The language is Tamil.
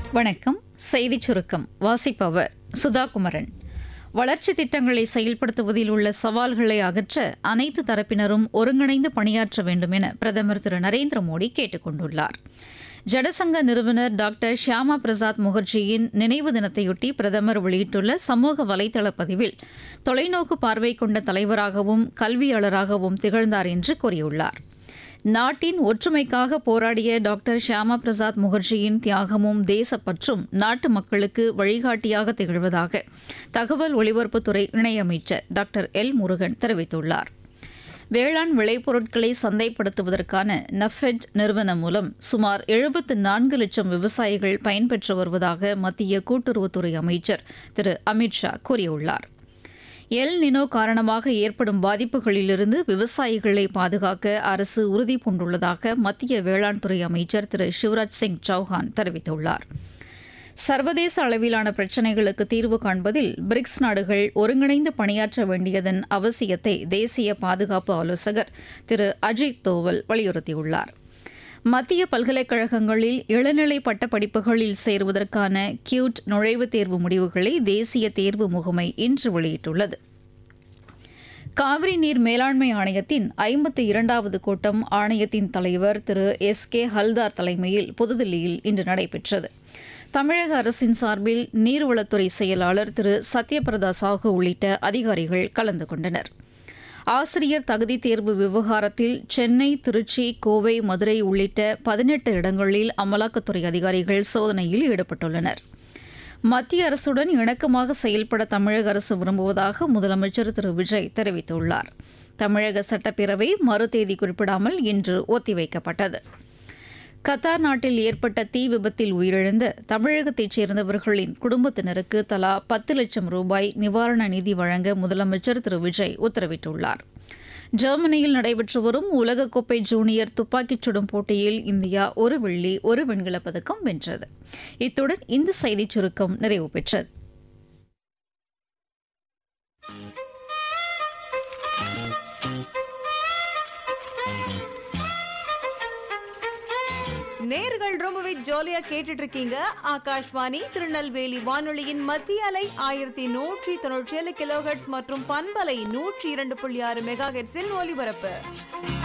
வணக்கம் செய்திச் சுருக்கம் வாசிப்பவர் சுதாகுமரன் வளர்ச்சி திட்டங்களை செயல்படுத்துவதில் உள்ள சவால்களை அகற்ற அனைத்து தரப்பினரும் ஒருங்கிணைந்து பணியாற்ற வேண்டும் என பிரதமர் திரு நரேந்திர மோடி கேட்டுக் கொண்டுள்ளார் ஜனசங்க நிறுவனர் டாக்டர் ஷியாமா பிரசாத் முகர்ஜியின் நினைவு தினத்தையொட்டி பிரதமர் வெளியிட்டுள்ள சமூக வலைதள பதிவில் தொலைநோக்கு பார்வை கொண்ட தலைவராகவும் கல்வியாளராகவும் திகழ்ந்தார் என்று கூறியுள்ளார் நாட்டின் ஒற்றுமைக்காக போராடிய டாக்டர் ஷியாமா பிரசாத் முகர்ஜியின் தியாகமும் தேசப்பற்றும் நாட்டு மக்களுக்கு வழிகாட்டியாக திகழ்வதாக தகவல் ஒலிபரப்புத்துறை இணையமைச்சர் டாக்டர் எல் முருகன் தெரிவித்துள்ளார் வேளாண் விளைபொருட்களை சந்தைப்படுத்துவதற்கான நஃபெட் நிறுவனம் மூலம் சுமார் எழுபத்து நான்கு லட்சம் விவசாயிகள் பயன்பெற்று வருவதாக மத்திய கூட்டுறவுத்துறை அமைச்சர் திரு அமித் ஷா கூறியுள்ளார் எல் நினோ காரணமாக ஏற்படும் பாதிப்புகளிலிருந்து விவசாயிகளை பாதுகாக்க அரசு உறுதி பூண்டுள்ளதாக மத்திய வேளாண் துறை அமைச்சர் திரு சிவராஜ் சிங் சௌஹான் தெரிவித்துள்ளார் சர்வதேச அளவிலான பிரச்சினைகளுக்கு தீர்வு காண்பதில் பிரிக்ஸ் நாடுகள் ஒருங்கிணைந்து பணியாற்ற வேண்டியதன் அவசியத்தை தேசிய பாதுகாப்பு ஆலோசகர் திரு அஜித் தோவல் வலியுறுத்தியுள்ளார் மத்திய பல்கலைக்கழகங்களில் இளநிலை பட்ட படிப்புகளில் சேருவதற்கான கியூட் நுழைவுத் தேர்வு முடிவுகளை தேசிய தேர்வு முகமை இன்று வெளியிட்டுள்ளது காவிரி நீர் மேலாண்மை ஆணையத்தின் ஐம்பத்தி இரண்டாவது கூட்டம் ஆணையத்தின் தலைவர் திரு எஸ் கே ஹல்தார் தலைமையில் புதுதில்லியில் இன்று நடைபெற்றது தமிழக அரசின் சார்பில் நீர்வளத்துறை செயலாளர் திரு சத்யபிரதா சாஹூ உள்ளிட்ட அதிகாரிகள் கலந்து கொண்டனர் ஆசிரியர் தகுதி தேர்வு விவகாரத்தில் சென்னை திருச்சி கோவை மதுரை உள்ளிட்ட பதினெட்டு இடங்களில் அமலாக்கத்துறை அதிகாரிகள் சோதனையில் ஈடுபட்டுள்ளனர் மத்திய அரசுடன் இணக்கமாக செயல்பட தமிழக அரசு விரும்புவதாக முதலமைச்சர் திரு விஜய் தெரிவித்துள்ளார் தமிழக சட்டப்பேரவை மறு தேதி குறிப்பிடாமல் இன்று ஒத்திவைக்கப்பட்டது கத்தார் நாட்டில் ஏற்பட்ட தீ விபத்தில் உயிரிழந்த தமிழகத்தைச் சேர்ந்தவர்களின் குடும்பத்தினருக்கு தலா பத்து லட்சம் ரூபாய் நிவாரண நிதி வழங்க முதலமைச்சர் திரு விஜய் உத்தரவிட்டுள்ளார் ஜெர்மனியில் நடைபெற்று வரும் உலகக்கோப்பை ஜூனியர் துப்பாக்கிச் சுடும் போட்டியில் இந்தியா ஒரு வெள்ளி ஒரு வெண்கலப் பதக்கம் வென்றது இத்துடன் இந்த செய்திச் சுருக்கம் நிறைவு பெற்றது நேர்கள் ரொம்பவே ஜாலியா கேட்டுட்டு இருக்கீங்க ஆகாஷ்வாணி திருநெல்வேலி வானொலியின் மத்திய அலை ஆயிரத்தி நூற்றி தொண்ணூற்றி ஏழு கிலோ மற்றும் பண்பலை நூற்றி இரண்டு புள்ளி ஆறு மெகா ஹெட்ஸின் ஒலிபரப்பு